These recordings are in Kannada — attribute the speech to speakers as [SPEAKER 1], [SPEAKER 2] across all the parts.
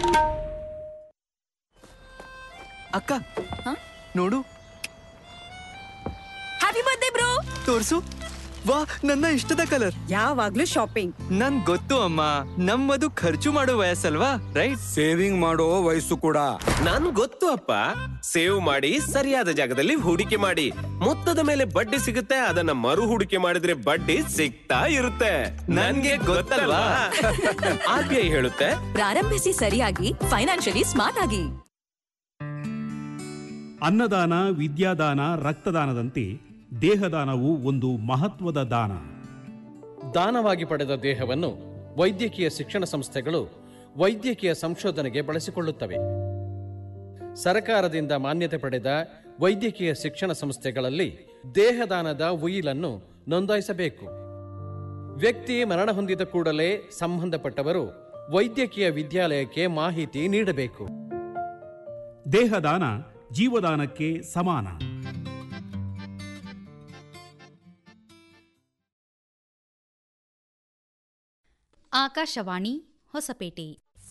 [SPEAKER 1] ಅಕ್ಕ ನೋಡು
[SPEAKER 2] ಹ್ಯಾಪಿ ಬರ್ತ್ಡೇ ಬ್ರೋ
[SPEAKER 1] ತೋರ್ಸು ವಾ ನನ್ನ ಇಷ್ಟದ ಕಲರ್
[SPEAKER 2] ಯಾವಾಗ್ಲೂ ಶಾಪಿಂಗ್
[SPEAKER 1] ನನ್ ಗೊತ್ತು ಅಮ್ಮ ನಮ್ಮದು ಖರ್ಚು ಮಾಡೋ ವಯಸ್ಸಲ್ವಾ ರೈಟ್
[SPEAKER 3] ಸೇವಿಂಗ್ ಮಾಡೋ ವಯಸ್ಸು ಕೂಡ
[SPEAKER 4] ನನ್ ಗೊತ್ತು ಅಪ್ಪ ಸೇವ್ ಮಾಡಿ ಸರಿಯಾದ ಜಾಗದಲ್ಲಿ ಹೂಡಿಕೆ ಮಾಡಿ ಮೊತ್ತದ ಮೇಲೆ ಬಡ್ಡಿ ಸಿಗುತ್ತೆ ಅದನ್ನ ಮರು ಹೂಡಿಕೆ ಮಾಡಿದ್ರೆ ಬಡ್ಡಿ ಸಿಗ್ತಾ ಇರುತ್ತೆ ನನ್ಗೆ ಗೊತ್ತಲ್ವಾ ಆರ್ ಬಿ ಐ ಹೇಳುತ್ತೆ
[SPEAKER 2] ಪ್ರಾರಂಭಿಸಿ ಸರಿಯಾಗಿ ಫೈನಾನ್ಷಿಯಲಿ ಸ್ಮಾರ್ಟ್ ಆಗಿ
[SPEAKER 5] ಅನ್ನದಾನ ವಿದ್ಯಾದಾನ ರಕ್ತದಾನದಂತೆ ದೇಹದಾನವು ಒಂದು ಮಹತ್ವದ ದಾನ
[SPEAKER 6] ದಾನವಾಗಿ ಪಡೆದ ದೇಹವನ್ನು ವೈದ್ಯಕೀಯ ಶಿಕ್ಷಣ ಸಂಸ್ಥೆಗಳು ವೈದ್ಯಕೀಯ ಸಂಶೋಧನೆಗೆ ಬಳಸಿಕೊಳ್ಳುತ್ತವೆ ಸರಕಾರದಿಂದ ಮಾನ್ಯತೆ ಪಡೆದ ವೈದ್ಯಕೀಯ ಶಿಕ್ಷಣ ಸಂಸ್ಥೆಗಳಲ್ಲಿ ದೇಹದಾನದ ಉಯಿಲನ್ನು ನೋಂದಾಯಿಸಬೇಕು ವ್ಯಕ್ತಿ ಮರಣ ಹೊಂದಿದ ಕೂಡಲೇ ಸಂಬಂಧಪಟ್ಟವರು ವೈದ್ಯಕೀಯ ವಿದ್ಯಾಲಯಕ್ಕೆ ಮಾಹಿತಿ ನೀಡಬೇಕು
[SPEAKER 5] ದೇಹದಾನ ಜೀವದಾನಕ್ಕೆ ಸಮಾನ
[SPEAKER 7] ಆಕಾಶವಾಣಿ ಹೊಸಪೇಟೆ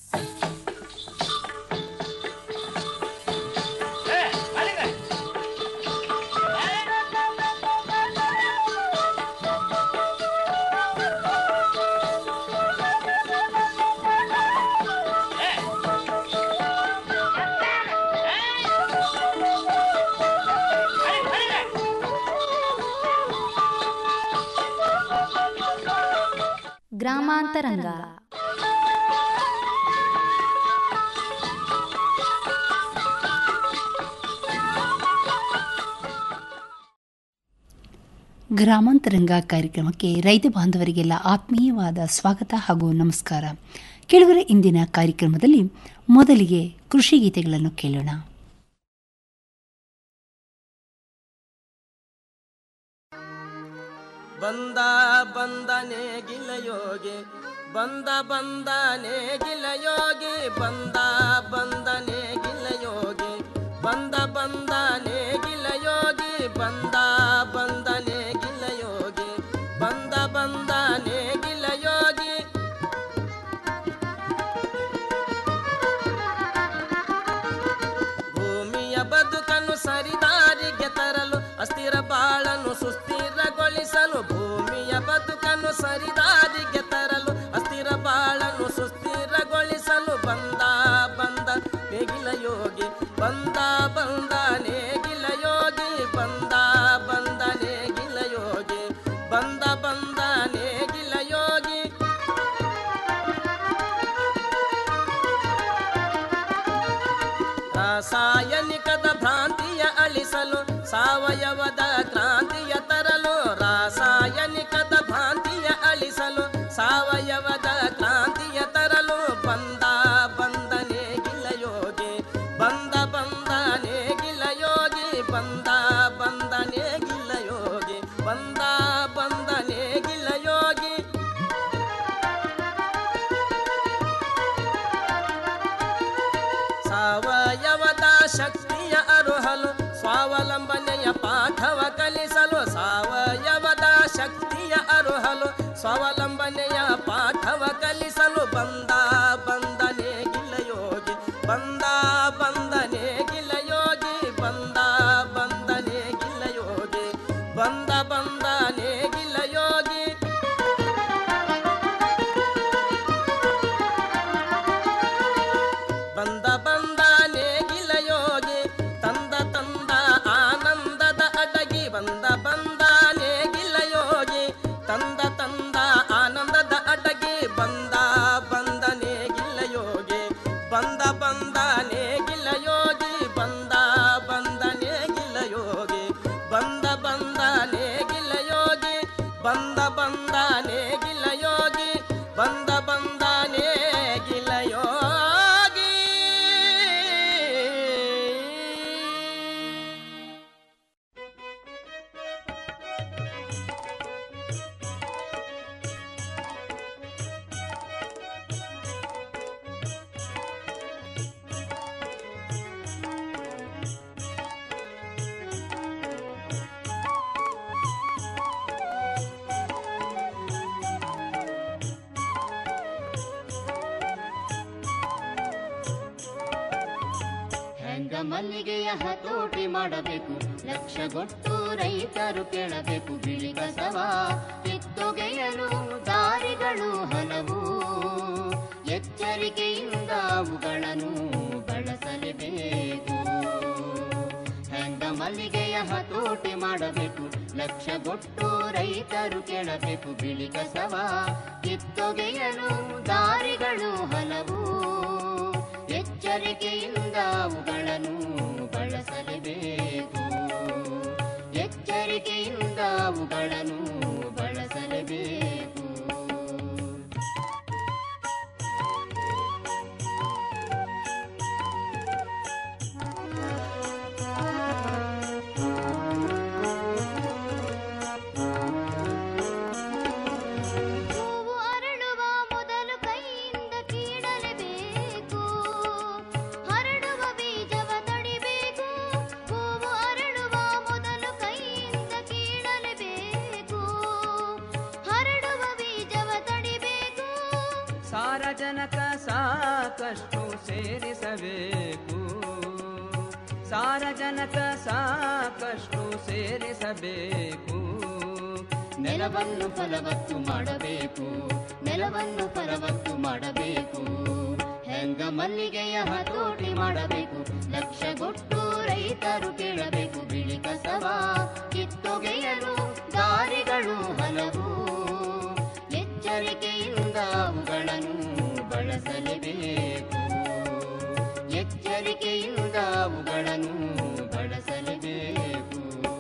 [SPEAKER 7] ಗ್ರಾಮಾಂತರಂಗ
[SPEAKER 8] ಗ್ರಾಮಾಂತರಂಗ ಕಾರ್ಯಕ್ರಮಕ್ಕೆ ರೈತ ಬಾಂಧವರಿಗೆಲ್ಲ ಆತ್ಮೀಯವಾದ ಸ್ವಾಗತ ಹಾಗೂ ನಮಸ್ಕಾರ ಕೆಳಗರೆ ಇಂದಿನ ಕಾರ್ಯಕ್ರಮದಲ್ಲಿ ಮೊದಲಿಗೆ ಕೃಷಿ ಗೀತೆಗಳನ್ನು ಕೇಳೋಣ
[SPEAKER 9] ಬಂದ ಬಂದನೆ ಗಿಲಯೋಗಿ ಬಂದ ಬಂದನೆ ಗಿಲಯೋಗಿ ಬಂದ ಬಂದನೆ ಗಿಲಯೋಗಿ ಬಂದ ಬಂದನೆ ಗಿಲಯೋಗಿ ಬಂದ ಬಂದನೆ ಗಿಲಯೋಗಿ ಬಂದ ಬಂದನೆ ಗಿಲಯೋಗಿ ಭೂಮಿಯ ಬದುಕನ್ನು ಸರಿದಾರಿಗೆ ತರಲು ಅಸ್ಥಿರ ಬಾಳನ್ನು ಸುಸ್ಥಿರಗೊಳಿಸಲು ಭೂಮಿಯ ಬದುಕನ್ನು ಸರಿದಾರಿಗೆ ತರಲು ಅಸ್ಥಿರ ಬಾಳನ್ನು ಸುಸ್ಥಿರಗೊಳಿಸಲು ಬಂದ ಬಂದ ನೇಗಿಲ ಯೋಗಿ ಬಂದ ಬಂದ ನೇಗಿಲ ಯೋಗಿ ಬಂದ ಬಂದ ನೇಗಿಲ ಯೋಗಿ ಬಂದ ಬಂದ ನೇಗಿಲ ಯೋಗಿ ರಾಸಾಯನಿಕದ ಭ್ರಾಂತಿಯ ಅಳಿಸಲು ಸಾವಯವದ ಕ್ರಾಂತಿಯ ತರಲು ರಾಸಾಯನಿಕದ ಭ್ರಾಂತಿಯ ಅಳಿಸಲು ಸಾವಯವದ ಕ್ರಾಂತಿಯ ತರಲು ಬಂದ ಬಂದನೆ ಗಿಲಯೋಗಿ ಬಂದ ಬಂದನೆ ಗಿಲಯೋಗಿ ಬಂದ ಬಂದನೆ ಗಿಲಯೋಗಿ ಬಂದ ಬಂದನೆ ಗಿಲಯೋಗಿ ಸಾವಯವದ ಶಕ್ತಿಯ ಅರುಹಲು ಸ್ವಾವಲಂಬನೆಯ ಪಾಠವ ಕಲಿಸಲು ಸಾವಯವದ ಶಕ್ತಿಯ ಅರುಹಲು ಸ್ವಾವಲಂಬನೆಯ ಪಾಠವ ಕಲಿಸಲು ಬಂದ ಬಂದನೆ ಗಿಲಯೋಗಿ ಬಂದ ಬಂದನೆ ಗಿಲಯೋಗಿ ಬಂದ ಬಂದನೆ ಗಿಲಯೋಗಿ ಬಂದ ಬಂದನೆ ಗಿಲಯೋಗಿ ಬಂದ ಬಂದ ನೇಗಿಲ ಯೋಗಿ ತಂದ ತಂದ ಆನಂದದ ಅಡಗಿ ಬಂದ ಬಂದ ನೇಗಿಲ ಯೋಗಿ ತಂದ ತಂದ ಆನಂದದ ಅಡಗಿ ಬಂದ ಬಂದ
[SPEAKER 7] ಮಲ್ಲಿಗೆಯ ಹತೋಟಿ ಮಾಡಬೇಕು ಲಕ್ಷಗೊಟ್ಟು ರೈತರು ಕೇಳಬೇಕು ಬಿಳಿ ಕಸವ ಕಿತ್ತೊಗೆಯಲು ದಾರಿಗಳು ಹಲವು ಎಚ್ಚರಿಕೆಯಿಂದ ಅವುಗಳನ್ನು ಬಳಸಲೇಬೇಕು ಹೆಂಗ ಮಲ್ಲಿಗೆಯ ಹತೋಟಿ ಮಾಡಬೇಕು ಲಕ್ಷಗೊಟ್ಟು ರೈತರು ಕೇಳಬೇಕು ಬಿಳಿ ಕಸವ ಕಿತ್ತೊಗೆಯಲು ದಾರಿಗಳು ಹಲವು ಎಚ್ಚರಿಕೆಯಿಂದ ಅವುಗಳನ್ನು ಬಳಸಲೇಬೇಕು ಎಚ್ಚರಿಕೆಯಿಂದ ಅವುಗಳನ್ನು ಬಳಸಲೇಬೇಕು ಹೂವು ಅರಳುವ ಮೊದಲು ಕೈಯಿಂದ ಕೀಳಲೇಬೇಕು ಹರಡುವ ಬೀಜವ ತಡಿಬೇಕು ಹೂವು ಅರಳುವ ಮೊದಲು ಕೈಯಿಂದ ಕೀಳಲೇಬೇಕು ಹರಡುವ ಬೀಜವ ತಡಿಬೇಕು
[SPEAKER 1] ಸಾರಜನಕ ಸಾಕಷ್ಟು ಸೇರಿಸಬೇಕು ಸಾರಜನಕ ಸಾಕಷ್ಟು ಸೇರಿಸಬೇಕು
[SPEAKER 7] ನೆಲವನ್ನು ಫಲವತ್ತು ಮಾಡಬೇಕು ನೆಲವನ್ನು ಫಲವತ್ತು ಮಾಡಬೇಕು ಹೆಂಗ ಮಲ್ಲಿಗೆಯ ಹತೋಟಿ ಮಾಡಬೇಕು ಲಕ್ಷಗೊಟ್ಟು ರೈತರು ಕೇಳಬೇಕು ಬಿಳಿ ಕಸವ ಕಿತ್ತೊಗೆಯಲು ದಾರಿಗಳು ಹಲವು ಎಚ್ಚರಿಕೆಯಿಂದ ಅವುಗಳನ್ನು ಬಳಸಲೇಬೇಕು ಎಚ್ಚರಿಕೆಯಿಂದ ಅವುಗಳನ್ನು ಬಳಸಲೇಬೇಕು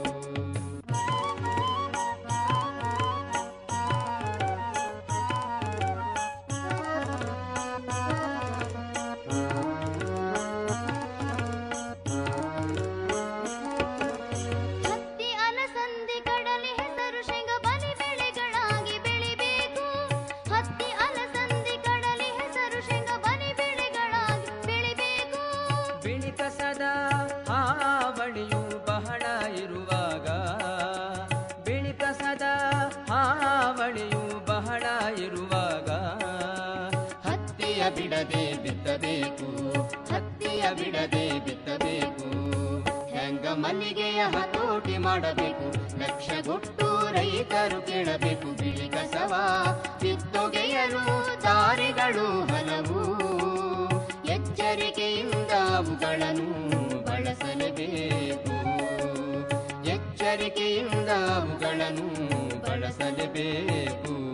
[SPEAKER 7] ಹತ್ತಿ ಅಲಸಂದಿ ಕಡಲೆ ಹೆಸರು ಶೇಂಗ ಬಲಿ ಬೆಳೆಗಳಾಗಿ ಬೆಳಿಬೇಕು ಹತ್ತಿ ಅಲಸಂದಿ ಕಡಲೆ ಹೆಸರು ಶೇಂಗ ಬಲಿ ಬೆಳೆಗಳಾಗಿ ಬೆಳಿಬೇಕು
[SPEAKER 1] ಬಿಳಿ ಕಸದ ಹಾವಳಿಯು ಬಹಳ ಇರುವಾಗ ಬಿಳಿ ಕಸದ ಹಾವಳಿಯು ಬಹಳ ಇರುವಾಗ
[SPEAKER 7] ಹತ್ತಿಯ ಬಿಡದೆ ಬಿತ್ತಬೇಕು ಹತ್ತಿಯ ಬಿಡದೆ ಬಿತ್ತಬೇಕು ಹೆಂಗ ಮಲ್ಲಿಗೆಯ ಹತೋಟಿ ಮಾಡಬೇಕು ಲಕ್ಷಗೊಟ್ಟು ರೈತರು ಕೇಳಬೇಕು ಬಿಳಿ ಕಸವ ಕಿತ್ತೊಗೆಯಲು ದಾರಿಗಳು ಹಲವು ಎಚ್ಚರಿಕೆಯಿಂದ ಅವುಗಳನ್ನು ಬಳಸಲೇಬೇಕು ಎಚ್ಚರಿಕೆಯಿಂದ ಅವುಗಳನ್ನು ಬಳಸಲೇಬೇಕು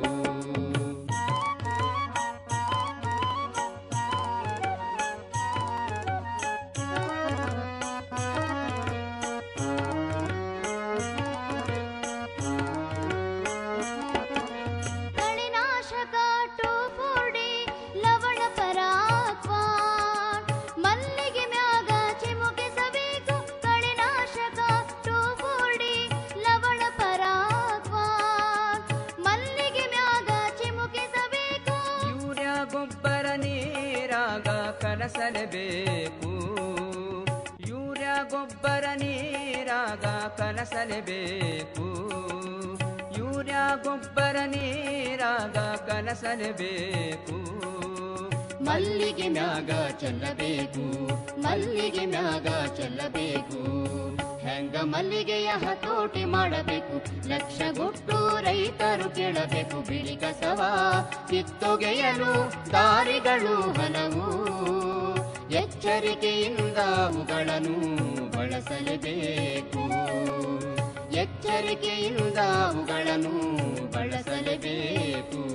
[SPEAKER 7] ಕಳೆನಾಶಕ ಟೋಫೋಡಿ ಲವಣ ಪರಾಕ್ವಾನ್ ಮಲ್ಲಿಗೆ ಮ್ಯಾಗ ಚಿಮುಕಿಸಬೇಕು ಕಳೆನಾಶಕ ಟೋಫೋಡಿ ಲವಣ ಪರಾಕ್ವಾನ್ ಮಲ್ಲಿಗೆ ಮ್ಯಾಗ ಚಿಮುಕಿಸಬೇಕು
[SPEAKER 1] ಯೂರಿಯಾ ಗೊಬ್ಬರ ನೀರಾಗ ಕಲಸಲೇಬೇಕು ಯೂರಿಯಾ ಗೊಬ್ಬರ ನೀರಾಗ ಕಲಸಲೇಬೇಕು ಯೂರಿಯಾ ಗೊಬ್ಬರ ನೀರಾಗ ಕಲಸಲೇಬೇಕು
[SPEAKER 7] ಮಲ್ಲಿಗೆ ಮ್ಯಾಗ ಚೆಲ್ಲಬೇಕು ಮಲ್ಲಿಗೆ ಮ್ಯಾಗ ಚೆಲ್ಲಬೇಕು ಹೆಂಗ ಮಲ್ಲಿಗೆಯ ಹತೋಟಿ ಮಾಡಬೇಕು ಲಕ್ಷಗೊಟ್ಟು ರೈತರು ಕೇಳಬೇಕು ಬಿಳಿ ಕಸವ ಕಿತ್ತೊಗೆಯಲು ದಾರಿಗಳು ಹಲವು ಎಚ್ಚರಿಕೆಯಿಂದ ಅವುಗಳನ್ನು ಬಳಸಲೇಬೇಕು ಎಚ್ಚರಿಕೆಯಿಂದ ಅವುಗಳನ್ನು ಬಳಸಲೇಬೇಕು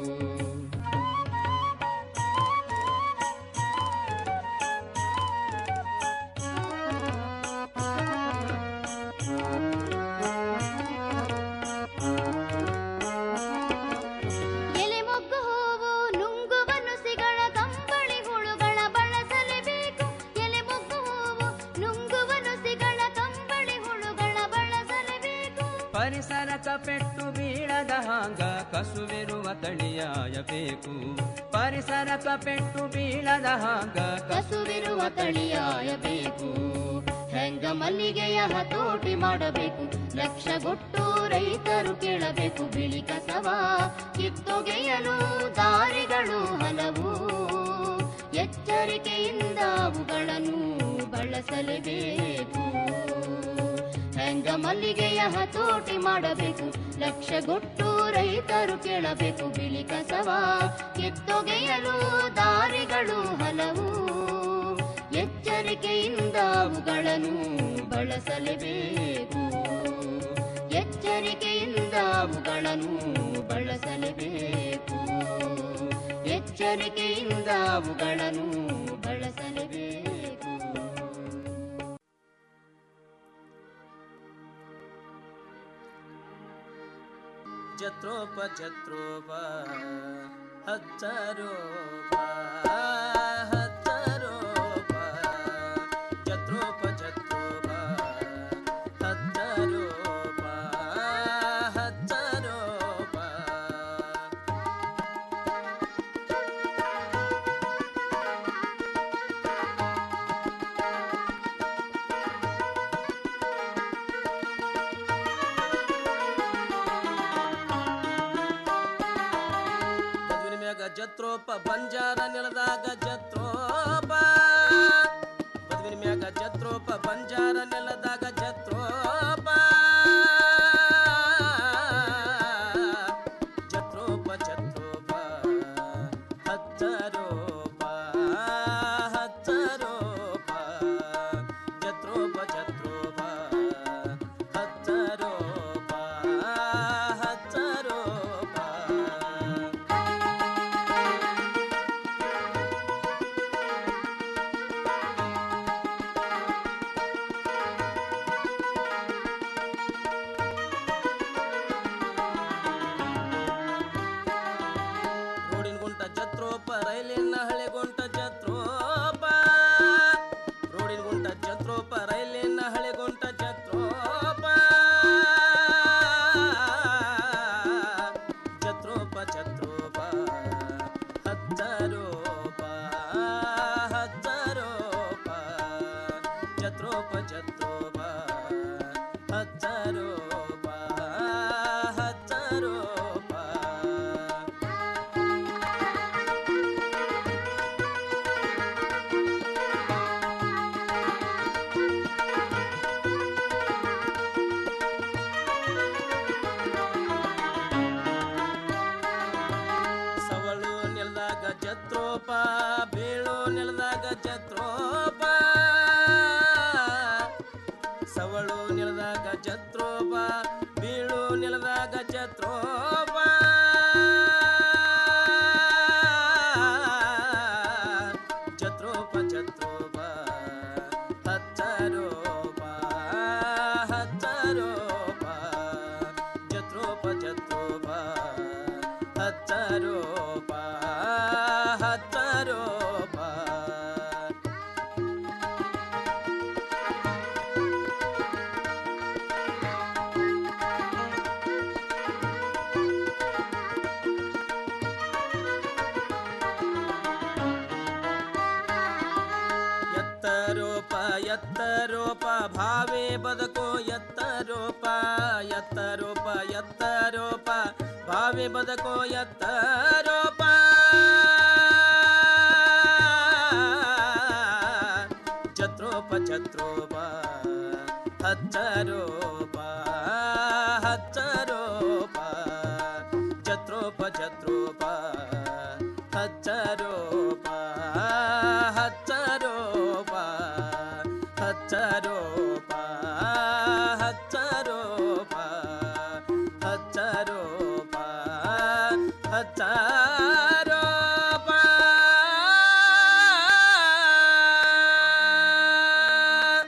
[SPEAKER 7] ಎಲೆ ಮೊಗ್ಗು ಹೂವು ನುಂಗುವ ನುಸಿಗಳ ಕಂಬಳಿ ಹುಳುಗಳ ಬಳಸಲೇಬೇಕು ಎಲೆ ಮೊಗ್ಗು ಹೂವು ನುಂಗುವ ನುಸಿಗಳ ಕಂಬಳಿ ಹುಳುಗಳ ಬಳಸಲೇಬೇಕು
[SPEAKER 1] ಪರಿಸರಕ ಪೆಟ್ಟು ಬೀಳದ ಹಾಂಗ ಕಸುವಿರುವ ತಳಿಯಾಯಬೇಕು ಪರಿಸರಕ ಪೆಟ್ಟು ಬೀಳದ ಹಾಂಗ
[SPEAKER 7] ಕಸುವಿರುವ ತಳಿಯಾಯಬೇಕು ಹೆಂಗ ಮಲ್ಲಿಗೆಯ ಹತೋಟಿ ಮಾಡಬೇಕು ಲಕ್ಷಗೊಟ್ಟು ರೈತರು ಕೇಳಬೇಕು ಬಿಳಿ ಕಸವ ಕಿತ್ತೊಗೆಯಲು ದಾರಿಗಳು ಹಲವು ಎಚ್ಚರಿಕೆಯಿಂದ ಅವುಗಳನ್ನು ಬಳ ಬಳಸಲೇಬೇಕು ಹೆಂಗ ಮಲ್ಲಿಗೆಯ ಹತೋಟಿ ಮಾಡಬೇಕು ಲಕ್ಷಗೊಟ್ಟು ರೈತರು ಕೇಳಬೇಕು ಬಿಳಿ ಕಸವ ಕಿತ್ತೊಗೆಯಲು ದಾರಿಗಳು ಹಲವು ಎಚ್ಚರಿಕೆಯಿಂದ ಅವುಗಳನ್ನು ಬಳಸಲೇಬೇಕು ಎಚ್ಚರಿಕೆಯಿಂದ ಅವುಗಳನ್ನು ಬಳಸಲೇಬೇಕು ಎಚ್ಚರಿಕೆಯಿಂದ ಅವುಗಳನ್ನು ಬಳಸಲೇಬೇಕು
[SPEAKER 9] ಜತ್ರೋಪ ಜತ್ರೋಪ ಹಚ್ಚರೋಪ ಹಚ್ಚರೋಪ ಜತ್ರೋಪ ಜತ್ರೋಪ ಹಚ್ಚರೋಪ ಹಚ್ಚರೋಪ ಮದುವಿನ ಮ್ಯಾಗ ಜತ್ರೋಪ ಬಂಜಾರ ನೆಲದಾಗ ಜತ್ರೋಪ ಮದುವಿನ ಮ್ಯಾಗ ಜತ್ರೋಪ ಬಂಜಾರ ನೆಲದಾಗ ಜತ್ರೋಪ ಜತ್ರೋಪ ಜತ್ರೋಪ ಹಚ್ಚರೋಪ ಹಚ್ಚರೋಪ ಜತ್ರೋಪ ಜತ್ರೋಪ ಹಚ್ಚರೋಪ ಹಚ್ಚರೋಪ ರೋಡಿನ ಗುಂಟ ಜತ್ರೋಪ ರೈಲಿನ ಹಳೆ ಗುಂಟ ಜತ್ರೋಪ ರೋಡಿನ ಗುಂಟ ಜತ್ರೋಪ ರೈಲಿನ ಹಳೆ ಗುಂಟ ಜತ್ರೋಪ ಜತ್ರೋಪ ಜತ್ರೋಪ ಹಚ್ಚರೋಪ ಹಚ್ಚರೋಪ ಜತ್ರೋಪ ಜತ್ರೋಪ ಹಚ್ಚರೋಪ ಹಚ್ಚರೋಪ ಸವಳು ನೆಲದಾಗ ಜತ್ರೋಪ ಬೀಳು ನೆಲದಾಗ ಜತ್ರೋಪ ಸವಳು ನೆಲದಾಗ ಜತ್ರೋಪ ಬೀಳು ನೆಲದಾಗ ಜತ್ರೋಪ ಜತ್ರೋಪ ಜತ್ರೋಪ ಹಚ್ಚರೋಪ ಹಚ್ಚರೋಪ ಜತ್ರೋಪ ಜತ್ರೋಪ ಹಚ್ಚರೋಪ ಹಚ್ಚರೋಪ ಎತ್ತರೋಪ ಎತ್ತರೋಪ ಭಾವೇ ಬದುಕು ಎತ್ತರೋಪ ಎತ್ತರೋಪ ಎತ್ತರೋಪ ಭಾವೇ ಬದುಕು ಎತ್ತರೋಪ ಜತ್ರೋಪ ಜತ್ರೋಪ ಹಚ್ಚರೋಪ ಹಚ್ಚರೋಪ ಜತ್ರೋಪ ಜತ್ರೋಪ ಹಚ್ಚರೋಪ ಹಚ್ಚರೋಪ ಹಚ್ಚರೋಪ ಹಚ್ಚರೋಪ ಹಚ್ಚರೋಪ ಹಚ್ಚರೋಪ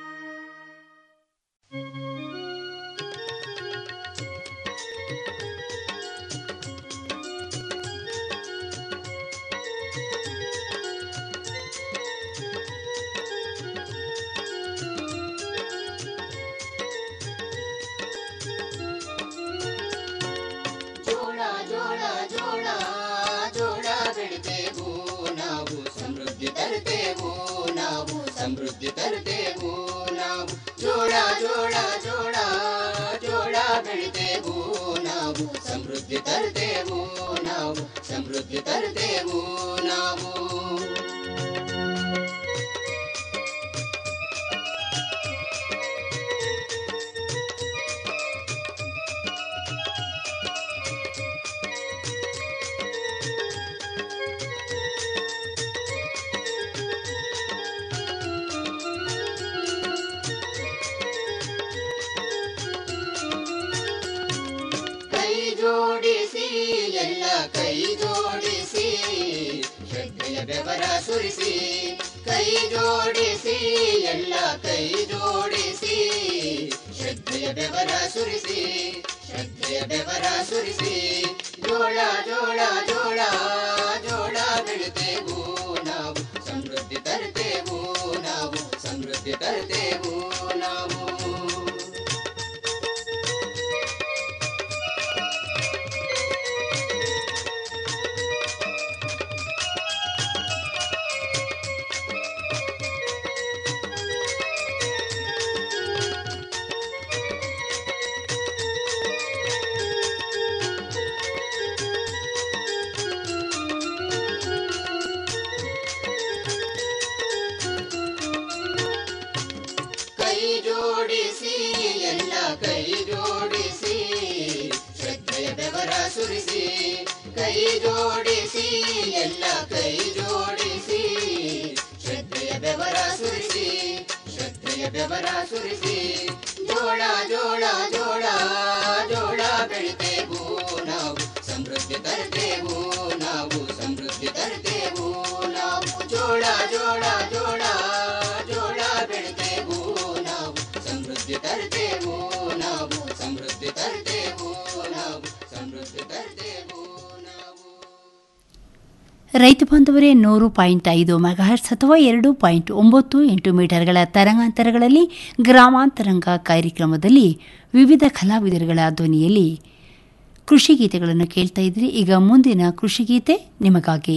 [SPEAKER 7] ಜೋಳ ಜೋಳ ಜೋಳ ಜೋಳ ಬೆಳಿತೇವು ನಾವು ಸಮೃದ್ಧಿ ತರುತ್ತೇವು ನಾವು ಸಮೃದ್ಧಿ ತರುತ್ತೇವು ನಾವು ಜೋಳ ಜೋಳ ಜೋಳ ಜೋಳ ಬೆಳಿತೇವು ನಾವು ಸಮೃದ್ಧಿ ತರುತ್ತೇವು ನಾವು ಸಮೃದ್ಧಿ ತರುತ್ತೇವು ನಾವು ಬೆವರ ಸುರಿಸಿ ಕೈ ಜೋಡಿಸಿ ಎಲ್ಲ ಕೈ ಜೋಡಿಸಿ ಶ್ರದ್ಧೆಯ ಬೆವರ ಸುರಿಸಿ ಶ್ರದ್ಧೆಯ ಬೆವರ ಸುರಿಸಿ ಜೋಳ ಜೋಳ ಜೋಳ ಜೋಳ ಬೆಳಿತೇವು ನಾವು ಸಮೃದ್ಧಿ ತರ್ತೇವು ನಾವು ಸಮೃದ್ಧಿ ತರ್ತೇವು ನಾವು ಕೈ ಜೋಡಿಸಿ ಎಲ್ಲ ಕೈ ಜೋಡಿಸಿ ಶ್ರದ್ಧೆಯ ಬೆವರ ಸುರಿಸಿ ಕೈ ಜೋಡಿಸಿ ಎಲ್ಲ ಕೈ ಜೋಡಿಸಿ ಶ್ರದ್ಧೆಯ ಬೆವರ ಸುರಿಸಿ ಶ್ರದ್ಧೆಯ ಬೆವರ ಸುರಿಸಿ ಜೋಳ ಜೋಳ ಜೋಳ ಜೋಳ ಬೆಳಿತೇವು ನಾವು ಸಮೃದ್ಧಿ ತರ್ತೇವು ನಾವು ಸಮೃದ್ಧಿ ತರ್ತೇವು ನಾವು ಜೋಳ ಜೋಳ ಜೋಳ ಜೋಳ ಬೆಳಿತೇವು ನಾವು ಸಮೃದ್ಧಿ ತರ್ತೇವು ನಾವು ಸಮೃದ್ಧಿ ತರ್ತೇವು ನಾವು ಸಮೃದ್ಧಿ ತರ್ತೇವು ನಾವು
[SPEAKER 8] ರೈತ ಬಾಂಧವರೇ ನೂರು ಪಾಯಿಂಟ್ ಐದು ಮೆಗಾಹರ್ಟ್ಸ್ ಅಥವಾ ಎರಡು ಪಾಯಿಂಟ್ ಒಂಬತ್ತು ಎಂಟು ಮೀಟರ್ಗಳ ತರಂಗಾಂತರಗಳಲ್ಲಿ ಗ್ರಾಮಾಂತರಂಗ ಕಾರ್ಯಕ್ರಮದಲ್ಲಿ ವಿವಿಧ ಕಲಾವಿದರುಗಳ ಧ್ವನಿಯಲ್ಲಿ ಕೃಷಿ ಗೀತೆಗಳನ್ನು ಕೇಳ್ತಾ ಇದ್ರಿ ಈಗ ಮುಂದಿನ ಕೃಷಿ ಗೀತೆ ನಿಮಗಾಗಿ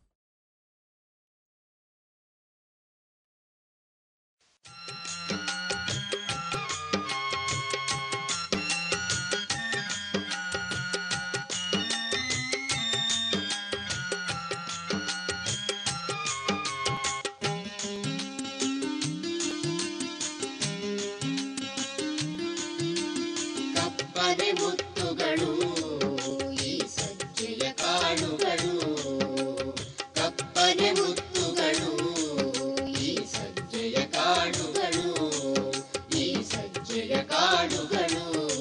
[SPEAKER 7] ಕಪ್ಪನೆ ಮುತ್ತುಗಳು ಈ ಸಜ್ಜೆಯ ಕಾಳುಗಳು ಕಪ್ಪನೆ ಮುತ್ತುಗಳು ಈ ಸಜ್ಜೆಯ ಕಾಳುಗಳು ಈ ಸಜ್ಜೆಯ ಕಾಳುಗಳು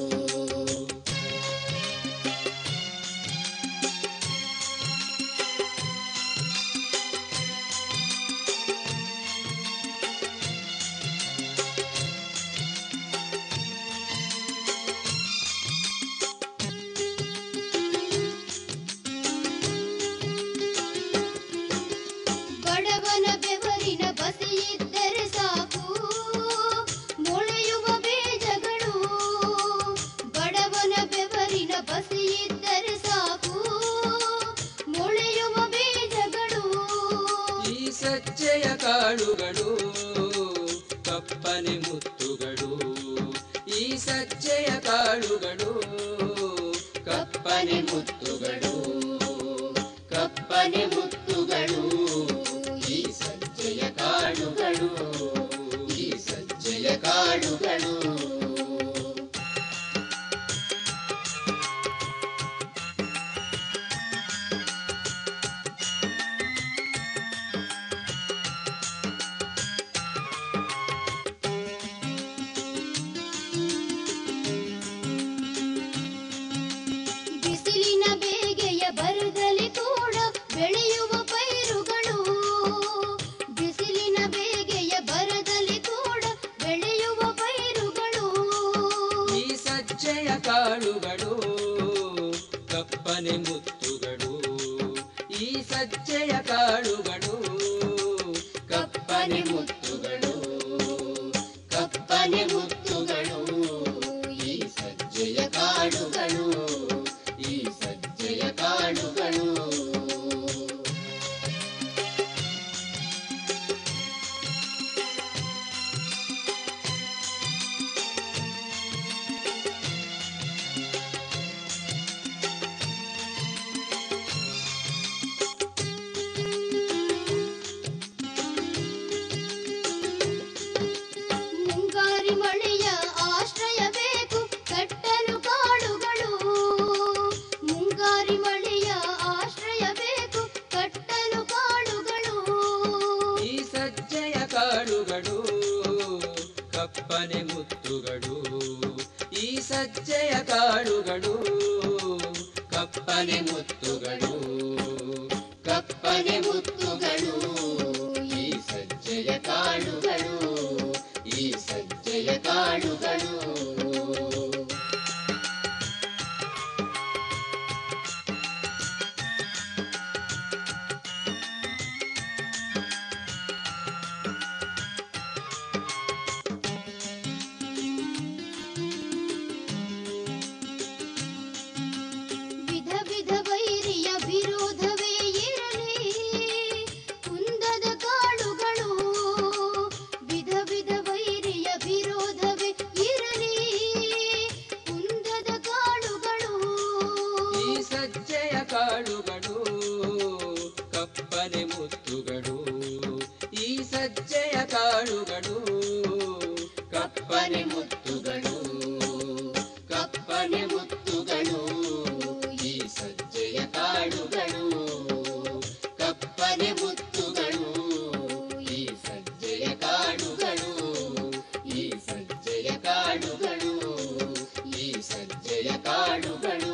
[SPEAKER 7] ಬಡವನ ಬೆವರಿನ ಬಸಿಯಿದ್ದರೆ ಸಾಕು ಮೊಳೆಯುವ ಬೀಜಗಳು ಬಡವನ ಬೆವರಿನ ಬಸಿಯಿದ್ದರೆ ಸಾಕು ಮೊಳೆಯುವ ಬೀಜಗಳು
[SPEAKER 9] ಈ ಸಜ್ಜೆಯ ಕಾಳುಗಳು ಕಪ್ಪನೆ ಮುತ್ತುಗಳು ಈ ಸಜ್ಜೆಯ ಕಾಳುಗಳು
[SPEAKER 7] ಕಪ್ಪನೆ ಮುತ್ತುಗಳು ಕಪ್ಪನೆ ಮುತ್ತುಗಳು ಈ ಸಜ್ಜೆಯ ಕಾಳುಗಳು ಈ ಸಜ್ಜೆಯ ಕಾಳುಗಳು ಬಿಸಿಲಿನ ಬೇಗೆಯ ಬರದಲ್ಲಿ ಕೂಡ ಬೆಳೆಯುವ ಪೈರುಗಳು ಬಿಸಿಲಿನ ಬೇಗೆಯ ಬರದಲ್ಲಿ ಕೂಡ ಬೆಳೆಯುವ ಪೈರುಗಳು
[SPEAKER 9] ಈ ಸಜ್ಜೆಯ ಕಾಳುಗಳು ಕಪ್ಪನೆ ಮುತ್ತುಗಳು ಈ ಸಜ್ಜೆಯ ಕಾಳುಗಳು
[SPEAKER 7] ಕಪ್ಪನೆ ಮುತ್ತುಗಳು ಕಪ್ಪನೆ ಮುತ್ತುಗಳು ಈ ಸಜ್ಜೆಯ ಕಾಳುಗಳು ಈ ಸಜ್ಜೆಯ ಕಾಳುಗಳು
[SPEAKER 9] ಕಾಳುಗಳು
[SPEAKER 7] ಕಪ್ಪನೆ ಮುತ್ತುಗಳು ಕಪ್ಪನೆ ಮುತ್ತುಗಳು ಈ ಸಜ್ಜೆಯ ಕಾಳುಗಳು ಕಪ್ಪನೆ ಮುತ್ತುಗಳು ಈ ಸಜ್ಜೆಯ ಕಾಳುಗಳು ಈ ಸಜ್ಜೆಯ ಕಾಳುಗಳು ಈ ಸಜ್ಜೆಯ ಕಾಳುಗಳು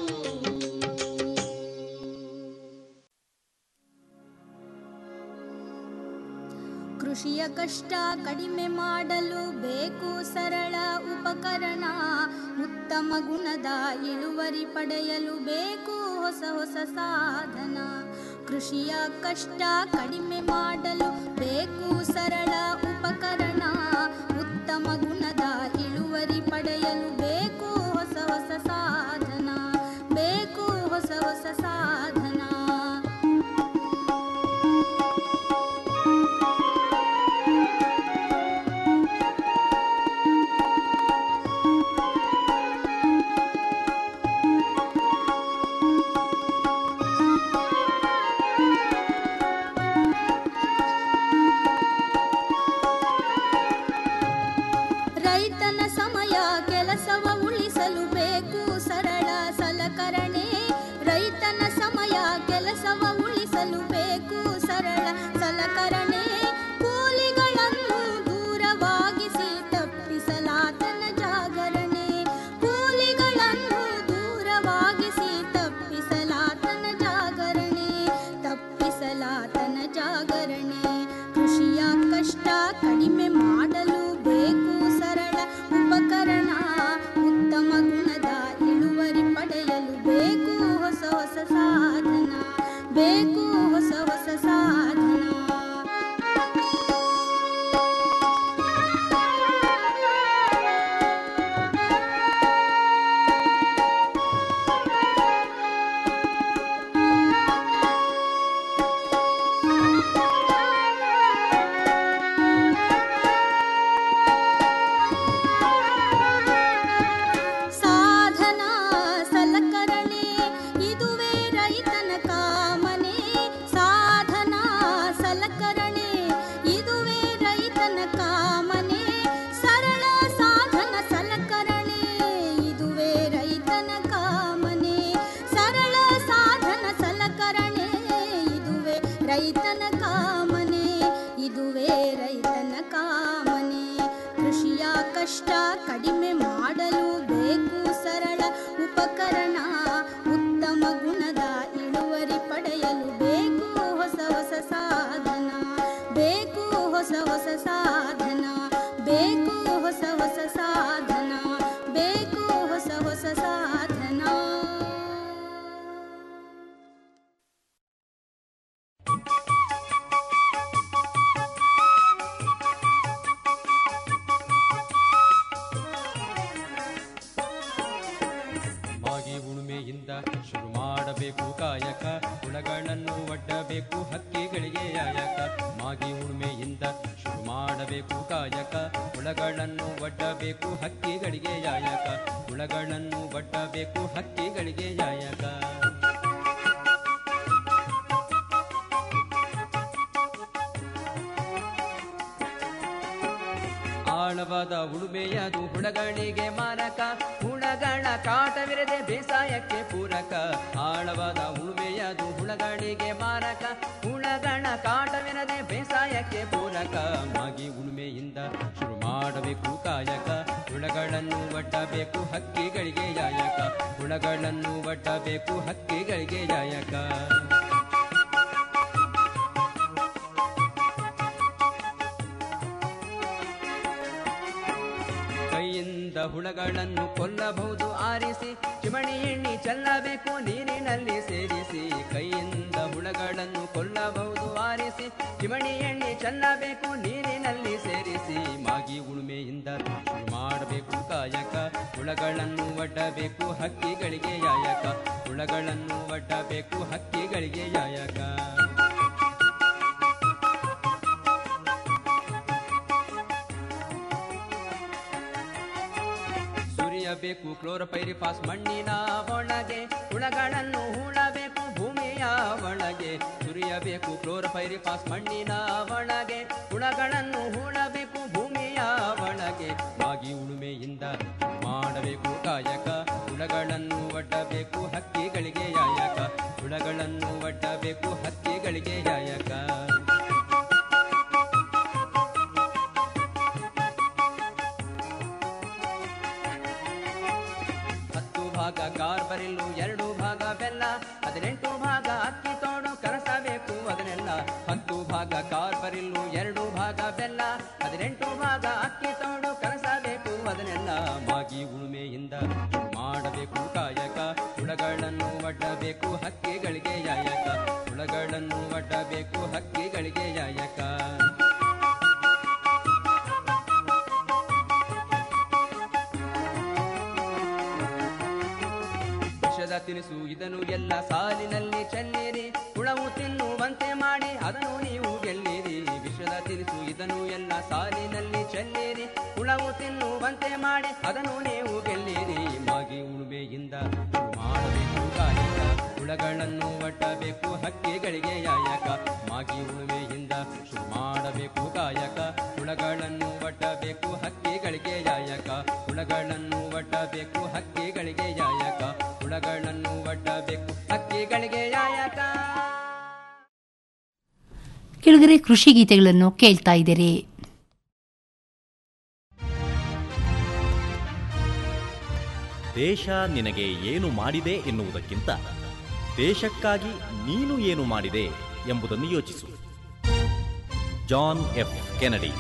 [SPEAKER 10] ಕೃಷಿಯ ಕಷ್ಟ ಕಡಿಮೆ ಮಾಡಲು ಬೇಕು ಸರಳ ಉಪಕರಣ ಉತ್ತಮ ಗುಣದ ಇಳುವರಿ ಪಡೆಯಲು ಬೇಕು ಹೊಸ ಹೊಸ ಸಾಧನ ಕೃಷಿಯ ಕಷ್ಟ ಕಡಿಮೆ ಮಾಡಲು ಬೇಕು ಸರಳ ಉಪಕರಣ ಉತ್ತಮ ಗುಣದ ಇಳುವರಿ ಪಡೆಯಲು ಬೇಕು ಹೊಸ ಹೊಸ ಸಾಧನ ಬೇಕು ಹೊಸ ಹೊಸ ಸಾಧನ ರೈತನ ಸಮಯ ಕೆಲಸವ ಉಳಿಸಲು ಬೇಕು ಸರಳ ಸಲಕರಣೆ ರೈತನ ಸಮಯ ಕೆಲಸವ ಉಳಿಸಲು ಬೇಕು ಸರಳ ಸಲಕರಣೆ ಕೂಲಿಗಳನ್ನು ದೂರವಾಗಿಸಿ ತಪ್ಪಿಸಲಾತನ ಜಾಗರಣೆ ಕೂಲಿಗಳನ್ನು ದೂರವಾಗಿಸಿ ತಪ್ಪಿಸಲಾತನ ಜಾಗರಣೆ ತಪ್ಪಿಸಲಾತನ ಜಾಗರಣೆ ಕೃಷಿಯ ಕಷ್ಟ ಕಡಿಮೆ ಮಾಡಲು ಬೇಕು ಸರಳ ಉಪಕರಣ ಉತ್ತಮ ಗುಣದ ಇಳುವರಿ ಪಡೆಯಲು ಬೇಕು ಹೊಸ ಹೊಸ ಸಾಧನ ಬೇಕು ಹೊಸ ಹೊಸ ಸಾಧನ ಸಾಧನ ಸಲಕರಣೆ ಇದುವೇ ರೈತನ ಕಾಮನೆ ಸಾಧನ ಸಲಕರಣೆ ಇದುವೇ ರೈತನ ಕಾಮನೆ ಸರಳ ಸಾಧನ ಸಲಕರಣೆ ಇದುವೇ ರೈತನ ಕಾಮನೆ ಸರಳ ಸಾಧನ ಸಲಕರಣೆ ಇದುವೇ ರೈತನ ಕಾಮನೆ ಇದುವೇ ರೈತನ ಕಾಮನೆ ಕೃಷಿಯ ಕಷ್ಟ ಕಡಿಮೆ ಮಾಡಲು ಬೇಕು ಸರಳ ಉಪಕರಣ ಉತ್ತಮ ಗುಣದ ಇಳುವರಿ ಪಡೆಯಲು ಬೇಕು ಹೊಸ ಹೊಸ ಸಾಧನ ಬೇಕು ಹೊಸ ಹೊಸ ಸಾಧನ ಬೇಕು ಹೊಸ ಹೊಸ ಸಾಧನ ಬೇಕು ಹೊಸ ಹೊಸ ಸಾಧನ
[SPEAKER 9] ಮಾಗಿ ಉಳುಮೆಯಿಂದ ಶುರು ಮಾಡಬೇಕು ಕಾಯಕ ಹುಳಗಳನ್ನು ಒಡ್ಡಬೇಕು ಹಕ್ಕಿಗಳಿಗೆ ಆಯಕ ಮಾಗಿ ಉಳುಮೆಯಿಂದ ಶುರು ಮಾಡಬೇಕು ಕಾಯಕ ಹುಳಗಳನ್ನು ಒಡ್ಡಬೇಕು ಹಕ್ಕಿಗಳಿಗೆ ಯಾಯಕ ಹುಳಗಳನ್ನು ಒಡ್ಡಬೇಕು ಹಕ್ಕಿಗಳಿಗೆ ಯಾಯಕ ಆಳವಾದ ಉಳುಮೆಯದು ಹುಳಗಳಿಗೆ ಮಾರಕ ಹುಳಗಳ ಕಾಟವಿರದೆ ಬೇಸಾಯಕ್ಕೆ ಪೂರಕ ಆಳವಾದ ಉಳುಮೆಯದು ಹುಳಗಳಿಗೆ ಮಾರಕ ಹುಳಗಳ ಕಾಟವಿರದೆ ಬೇಸಾಯಕ್ಕೆ ಪೂರಕ ಮಾಗಿ ಉಳುಮೆಯಿಂದ ಶುರು ಮಾಡಬೇಕು ಕಾಯಕ ಹುಳಗಳನ್ನು ಒಡ್ಡಬೇಕು ಹಕ್ಕಿಗಳಿಗೆ ಯಾಯಕ ಹುಳಗಳನ್ನು ಒಡ್ಡಬೇಕು ಹಕ್ಕಿಗಳಿಗೆ ಯಾಯಕ ಕೈಯಿಂದ ಹುಳಗಳನ್ನು ಕೊಲ್ಲಬಹುದು ಆರಿಸಿ ಚಿಮಣಿ ಎಣ್ಣೆ ಚೆಲ್ಲಬೇಕು ನೀರಿನಲ್ಲಿ ಸೇರಿಸಿ ಕೈಯಿಂದ ಹುಳಗಳನ್ನು ಕೊಲ್ಲಬಹುದು ಆರಿಸಿ ಚಿಮಣಿ ಎಣ್ಣೆ ಚೆಲ್ಲಬೇಕು ನೀರಿನಲ್ಲಿ ಸೇರಿಸಿ ಮಾಗಿ ಉಳುಮೆಯಿಂದ ಶುರು ಮಾಡಬೇಕು ಕಾಯಕ ಹುಳಗಳನ್ನು ಒಡ್ಡಬೇಕು ಹಕ್ಕಿಗಳಿಗೆ ಯಾಯಕ ಹುಳಗಳನ್ನು ಒಡ್ಡಬೇಕು ಹಕ್ಕಿಗಳಿಗೆ ಯಾಯಕ ಸುರಿಯಬೇಕು ಕ್ಲೋರೋಪೈರಿಫಾಸ್ ಮಣ್ಣಿನ ಒಳಗೆ ಹುಳಗಳನ್ನು ಹೂಳಬೇಕು ಭೂಮಿಯ ಒಳಗೆ ಸುರಿಯಬೇಕು ಕ್ಲೋರೋಪೈರಿಫಾಸ್ ಮಣ್ಣಿನ ಒಳಗೆ ಹುಳಗಳನ್ನು ಹೂಳಬೇಕು ಹದಿನೇಳು ಭಾಗ ಬೆಲ್ಲ ಹದಿನೆಂಟು ಭಾಗ ಅಕ್ಕಿ ತೌಡು ಕಲಸಬೇಕು ಅದನ್ನೆಲ್ಲ ಮಾಗಿ ಉಳುಮೆಯಿಂದ ಮಾಡಬೇಕು ಕಾಯಕ ಹುಳಗಳನ್ನು ಒಡ್ಡಬೇಕು ಹಕ್ಕಿಗಳಿಗೆ ಯಾಯಕ ಹುಳಗಳನ್ನು ಒಡ್ಡಬೇಕು ಹಕ್ಕಿಗಳಿಗೆ ಯಾಯಕ ವಿಷದ ತಿನಿಸು ಇದನ್ನು ಎಲ್ಲ ಸಾಲಿನಲ್ಲಿ ಚೆಲ್ಲಿರಿ ಹುಳವು ತಿನ್ನುವಂತೆ ಮಾಡಿ ಅದನ್ನು ನೀವು ಗೆಲ್ಲಿರಿ ವಿಷದ ತಿನಿಸು ಇದನ್ನು ಎಲ್ಲ ಸಾಲಿನಲ್ಲಿ ಚೆಲ್ಲಿರಿ ಹುಳವು ತಿನ್ನುವಂತೆ ಮಾಡಿ ಅದನ್ನು ನೀವು ಗೆಲ್ಲಿರಿ ಮಾಗಿ ಉಳುಮೆಯಿಂದ ಮಾಡಬೇಕು ಕಾಯಕ ಹುಳಗಳನ್ನು ಒಡ್ಡಬೇಕು ಹಕ್ಕಿಗಳಿಗೆ ಯಾಯಕ ಮಾಗಿ ಉಳುಮೆಯಿಂದ ಶುರು ಮಾಡಬೇಕು ಕಾಯಕ ಹುಳಗಳನ್ನು ಒಡ್ಡಬೇಕು ಹಕ್ಕಿಗಳಿಗೆ ಯಾಯಕ ಹುಳಗಳನ್ನು ಒಡ್ಡಬೇಕು ಹಕ್ಕಿಗಳಿಗೆ ಯಾಯಕ ಹುಳಗಳನ್ನು ಒಡ್ಡಬೇಕು ಹಕ್ಕಿಗಳಿಗೆ ಯಾಯಕ
[SPEAKER 8] ಕೆಳಗರೆ ಕೃಷಿ ಗೀತೆಗಳನ್ನು ಕೇಳ್ತಾ ಇದ್ದೀರಿ
[SPEAKER 11] ದೇಶ ನಿನಗೆ ಏನು ಮಾಡಿದೆ ಎನ್ನುವುದಕ್ಕಿಂತ ದೇಶಕ್ಕಾಗಿ ನೀನು ಏನು ಮಾಡಿದೆ ಎಂಬುದನ್ನು ಯೋಚಿಸು ಜಾನ್ ಎಫ್ ಕೆನಡಿ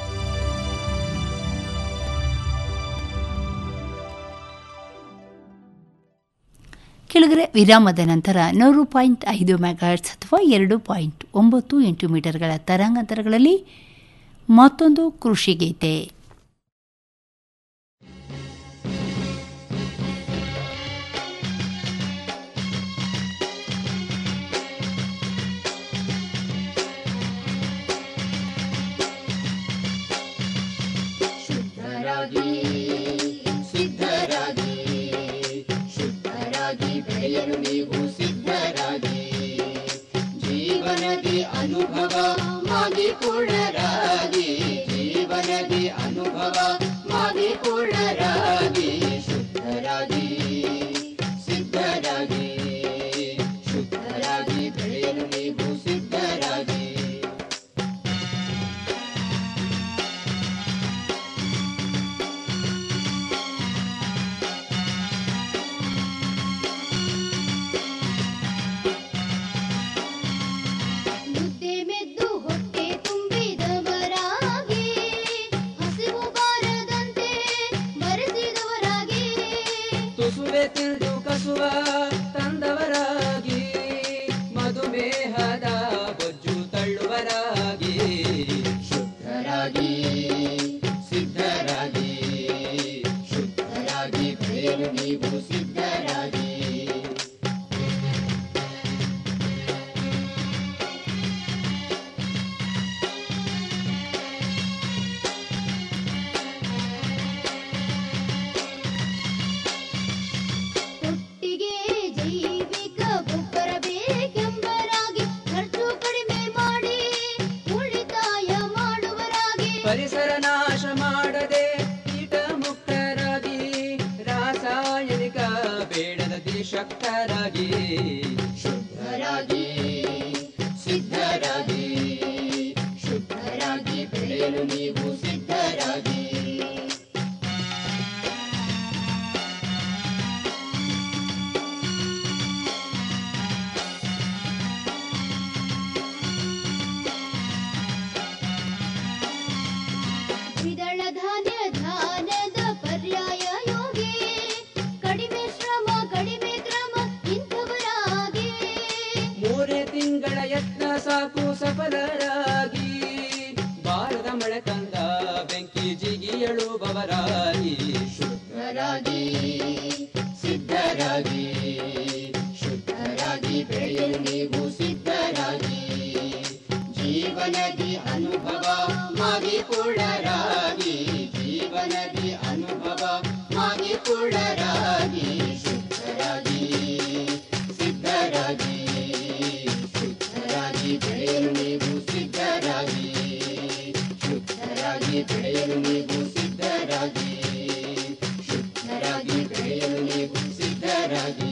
[SPEAKER 8] ಕೆಳಗರೆ ವಿರಾಮದ ನಂತರ ನೂರು ಪಾಯಿಂಟ್ ಐದು ಮೆಗಾಹರ್ಟ್ಸ್ ಅಥವಾ ಎರಡು ಪಾಯಿಂಟ್ ಒಂಬತ್ತು ಎಂಟು ಮೀಟರ್ಗಳ ತರಂಗಾಂತರಗಳಲ್ಲಿ ಮತ್ತೊಂದು ಕೃಷಿ ಗೀತೆ
[SPEAKER 7] ಶುದ್ಧರಾಗಿ ಸಿದ್ಧರಾಗಿ ಶುದ್ಧರಾಗಿ ಬೆಳೆಯಲು ನೀವು ಸಿದ್ಧರಾಗಿ ಜೀವನದಿ ಅನುಭವ ಮಾಗಿ ಪೂರ್ಣರಾಗಿ ಜೀವನದಿ ಅನುಭವ ಮಾಗಿ ಪೂರ್ಣರಾಗಿ ಶುದ್ಧರಾಗಿ ಸಿದ್ಧರಾಗಿ ಶುದ್ಧರಾಗಿ ಬೆಳೆಯಲು ನೀವು ಸಿದ್ಧರಾಗಿ
[SPEAKER 10] ಮುದ್ದೆ ಮೆದ್ದು ಹೊಟ್ಟೆ ತುಂಬಿದವರಾಗಿ ಹಸಿವು ಬಾರದಂತೆ ಬರೆಸಿದವರಾಗಿ
[SPEAKER 9] ತುಸುವೆ ತಿಳಿದು ಕಸುವ ತಂದವರಾಗಿ ಮಧುಮೇಹದ ಬೊಜ್ಜು ತಳ್ಳುವರಾಗಿ
[SPEAKER 7] ಶುದ್ಧರಾಗಿ ಸಿದ್ಧರಾಗಿ ಶುದ್ಧರಾಗಿ ಬೆಳೆಯಲು ನೀವು ಸಿದ್ಧರಾಗಿ
[SPEAKER 10] ಒಟ್ಟಿಗೆ ಜೈವಿಕ ಗೊಬ್ಬರ ಬೇಕೆಂಬರಾಗಿ ಖರ್ಚು ಕಡಿಮೆ ಮಾಡಿ ಉಳಿತಾಯ ಮಾಡುವರಾಗಿ
[SPEAKER 9] ಪರಿಸರ ನಾಶ ಮಾಡದೆ ಕೀಟ ಮುಕ್ತರಾಗಿ ರಾಸಾಯನಿಕ ಬೇಡದ ಶಕ್ತರಾಗಿ
[SPEAKER 7] ಶುದ್ಧರಾಗಿ ಸಿದ್ಧರಾಗಿ ಶುದ್ಧರಾಗಿ ಬೆಳೆಯಲು ನೀವು ಸಿದ್ಧರಾಗಿ
[SPEAKER 10] ದ್ವಿದಳ ಧಾನ್ಯ ಧಾನ್ಯದ ಪರ್ಯಾಯ ಯೋಗಿ ಕಡಿಮೆ ಶ್ರಮ ಕಡಿಮೆ ಕ್ರಮ ಇಂಥವರಾಗಿ
[SPEAKER 9] ಮೂರೇ ತಿಂಗಳ ಯತ್ನ ಸಾಕು ಸಫಲರಾಗಿ ಬಾರದ ಮಳೆ ತಂದ ಬೆಂಕಿ ಜಿಗಿಯಳುವವರಾಗಿ
[SPEAKER 7] ಶುದ್ಧರಾಗಿ ಸಿದ್ಧರಾಗಿ ಶುದ್ಧರಾಗಿ ಬೆಳೆಯಲು ನೀವು ಸಿದ್ಧರಾಗಿ ಜೀವನದಿ ಅನುಭವ ಮಾಗಿ ಪೂರ್ಣರಾಗಿ ಜೀವನದಿ ಅನುಭವ ಮಾಗಿ ಪೂರ್ಣರಾಗಿ ಶುದ್ಧರಾಗಿ ಸಿದ್ಧರಾಗಿ ಶುದ್ಧರಾಗಿ ಬೆಳೆಯಲು ನೀವು ಸಿದ್ಧರಾಗಿ ಶುದ್ಧರಾಗಿ ಬೆಳೆಯಲು ನೀವು ಸಿದ್ಧರಾಗಿ ಶುದ್ಧರಾಗಿ ಬೆಳೆಯಲು ನೀವು ಸಿದ್ಧರಾಗಿ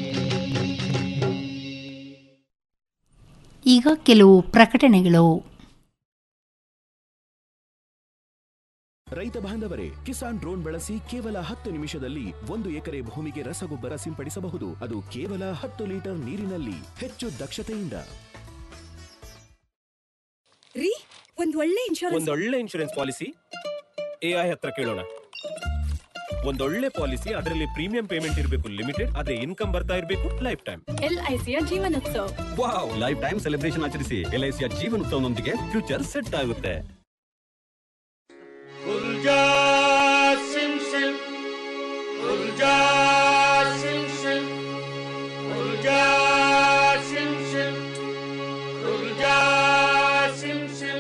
[SPEAKER 8] ಈಗ ಕೆಲವು ಪ್ರಕಟಣೆಗಳು
[SPEAKER 12] ರೈತ ಬಾಂಧವರೇ ಕಿಸಾನ್ ಡ್ರೋನ್ ಬಳಸಿ ಕೇವಲ ಹತ್ತು ನಿಮಿಷದಲ್ಲಿ ಒಂದು ಎಕರೆ ಭೂಮಿಗೆ ರಸಗೊಬ್ಬರ ಸಿಂಪಡಿಸಬಹುದು ಅದು ಕೇವಲ ಹತ್ತು ಲೀಟರ್ ನೀರಿನಲ್ಲಿ ಹೆಚ್ಚು ದಕ್ಷತೆಯಿಂದ
[SPEAKER 2] ರೀ ಒಂದ್ ಒಳ್ಳೆ ಇನ್ಶೂರೆನ್ಸ್
[SPEAKER 4] ಒಂದೊಳ್ಳೆ ಇನ್ಶೂರೆನ್ಸ್ ಪಾಲಿಸಿ ಎ ಐ ಹತ್ರ ಕೇಳೋಣ ಒಂದೊಳ್ಳೆ ಪಾಲಿಸಿ ಅದರಲ್ಲಿ ಪ್ರೀಮಿಯಂ ಪೇಮೆಂಟ್ ಇರಬೇಕು ಲಿಮಿಟೆಡ್ ಅದೇ ಇನ್ಕಮ್ ಬರ್ತಾ ಇರಬೇಕು ಲೈಫ್ ಟೈಮ್
[SPEAKER 2] ಎಲ್ ಐ ಸಿಯ Jeevanotsav
[SPEAKER 13] wow life time celebration ಆಚರಿಸಿ ಎಲ್ಐಸಿಯ ಜೀವನೋತ್ಸವನೊಂದಿಗೆ ಫ್ಯೂಚರ್ ಸೆಟ್ ಆಗುತ್ತೆ
[SPEAKER 7] ಉಲ್ಜಾ ಸಿಂ ಸಿಂ ಉಲ್ಜಾ ಸಿಂ ಸಿಂ ಉಲ್ಜಾ ಸಿಂ ಸಿಂ ಉಲ್ಜಾ ಸಿಂ ಸಿಂ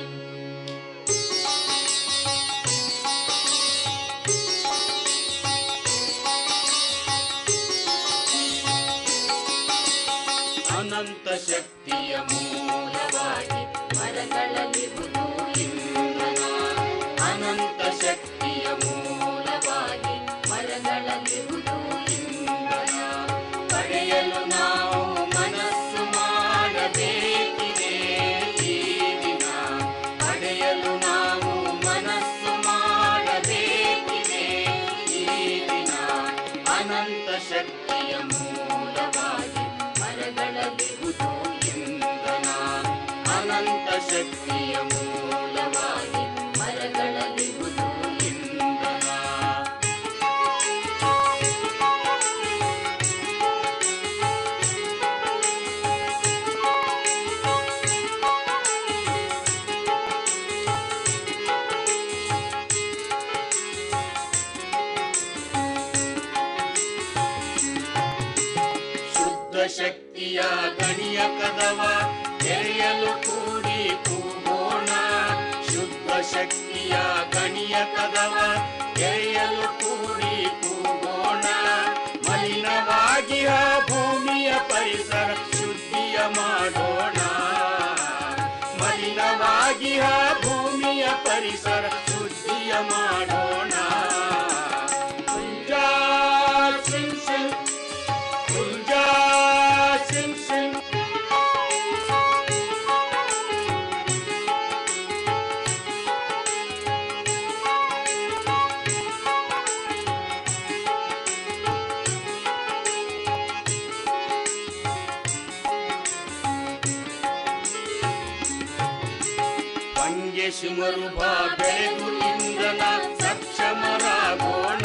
[SPEAKER 7] ಅನಂತ ಶಕ್ತಿಯ ಮೂಲವಾಗಿ ಮರಗಳಲ್ಲಿರುವುದು ಇಂಧನ ಅನಂತ ಶಕ್ತಿಯ ಮೂಲವಾಗಿ ಮರಗಳಲ್ಲಿರುವುದು ಇಂಧನ ಪಡೆಯಲು ನಾವು ಮನಸ್ಸು ಮಾಡಬೇಕಿದೆ ಈ ದಿನ ಪಡೆಯಲು ನಾವು ಮನಸ್ಸು ಮಾಡಬೇಕಿದೆ ಈ ದಿನ ಅನಂತ ಶಕ್ತಿಯ ಮೂಲವಾಗಿ ಮರಗಳಲ್ಲಿರುವುದು ಇಂಧನ ಅನಂತ ಶಕ್ತಿಯ ಮೂಲವಾಗಿ ಮರಗಳಲ್ಲಿರುವುದು ಇಂಧನ ಶುದ್ಧ ಶಕ್ತಿಯ ಗಣಿಯ ಕದವ ತೆರೆಯಲು ಕೂಡಿ ಕೂಗೋಣ ಶುದ್ಧ ಶಕ್ತಿಯ ಗಣಿಯ ಕದವ ತೆರೆಯಲು ಕೂಡಿ ಕೂಗೋಣ ಮಲಿನವಾಗಿಯ ಭೂಮಿಯ ಪರಿಸರ ಶುದ್ಧಿಯ ಮಾಡೋಣ ಮಲಿನವಾಗಿಯ ಭೂಮಿಯ ಪರಿಸರ ಶುದ್ಧಿಯ ಮಾಡೋಣ ಉಲ್ಜಾ ಸಿಂ ಸಿಂ ಉಲ್ಜಾ ಸಿಂ ಸಿಂ ಹಂಗೆ ಶಿಮರುಭ ಬೆಳೆದು ಇಂಧನ ಸಕ್ಷಮರಾಗೋಣ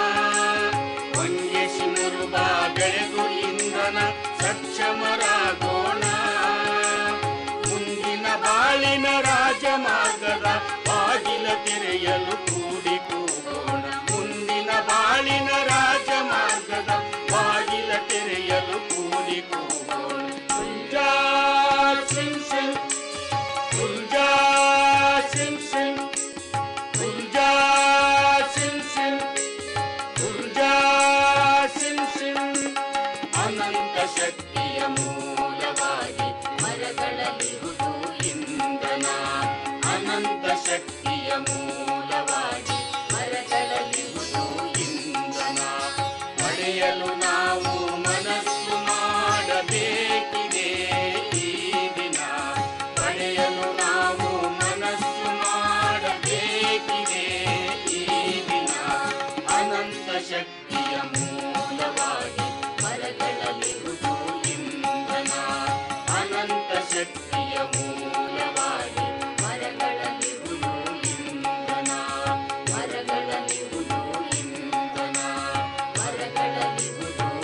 [SPEAKER 7] ಹಂಗೆ ಶಿಮರುಭ ಬೆಳೆದು ಇಂಧನ ಸಕ್ಷಮರಾಗೋಣ ಮುಂದಿನ ಬಾಳಿನ ರಾಜಮಾರ್ಗದ ಬಾಗಿಲ ತೆರೆಯಲು ಕೂಡಿ ಕೂಗೋಣ ಮುಂದಿನ ಬಾಳಿನ ರಾಜಮಾರ್ಗದ ಬಾಗಿಲ ತೆರೆಯಲು ಕೂಡಿ ಕೂಗೋಣ ಉಲ್ಜಾ ಸಿಂ ಸಿಂ ಉಲ್ಜಾ ಸಿಂ ಸಿಂ ಉಲ್ಜಾ ಸಿಂ ಸಿಂ ಉಲ್ಜಾ ಸಿಂ ಸಿಂ ಅನಂತ ಶಕ್ತಿಯ ಮೂಲವಾಗಿ ಮರಗಳಲ್ಲಿರುವುದು ಇಂಧನ ಅನಂತ ಶಕ್ತಿಯ ಮೂಲವಾಗಿ ಮರಗಳಲ್ಲಿರುವುದು ಇಂಧನ ಪಡೆಯಲು ನಾವು ಮನಸ್ಸು ಮಾಡಬೇಕಿದೆ ಈ ದಿನ ಪಡೆಯಲು ನಾವು ಮನಸ್ಸು ಮಾಡಬೇಕಿದೆ ಈ ದಿನ ಅನಂತ ಶಕ್ತಿಯ ಮೂಲವಾಗಿ ಮರಗಳಲ್ಲಿರುವುದು ಇಂಧನ ಅನಂತ ಶಕ್ತಿಯ ಮೂಲವಾಗಿ ಮರಗಳಲ್ಲಿರುವುದು ಇಂಧನ ಮರಗಳಲ್ಲಿರುವುದು ಇಂಧನ ಮರಗಳಲ್ಲಿರುವುದು